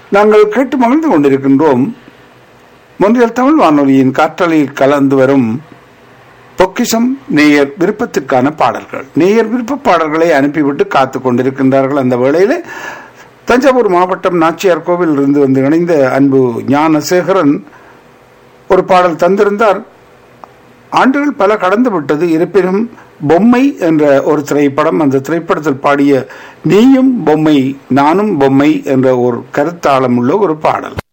நாங்கள் கேட்டு மகிழ்ந்து கொண்டிருக்கின்றோம் மொன்றியல் தமிழ் வானொலியின் காற்றலையில் கலந்து வரும் பொக்கிஷம் நேயர் விருப்பத்திற்கான பாடல்கள் நேயர் விருப்ப பாடல்களை அனுப்பிவிட்டு காத்து கொண்டிருக்கின்றார்கள் அந்த வேளையிலே தஞ்சாவூர் மாவட்டம் நாச்சியார் கோவில் இருந்து வந்து இணைந்த அன்பு ஞானசேகரன் ஒரு பாடல் தந்திருந்தார் ஆண்டுகள் பல கடந்து விட்டது இருப்பினும் பொம்மை என்ற ஒரு திரைப்படம் அந்த திரைப்படத்தில் பாடிய நீயும் பொம்மை நானும் பொம்மை என்ற ஒரு கருத்தாளம் உள்ள ஒரு பாடல்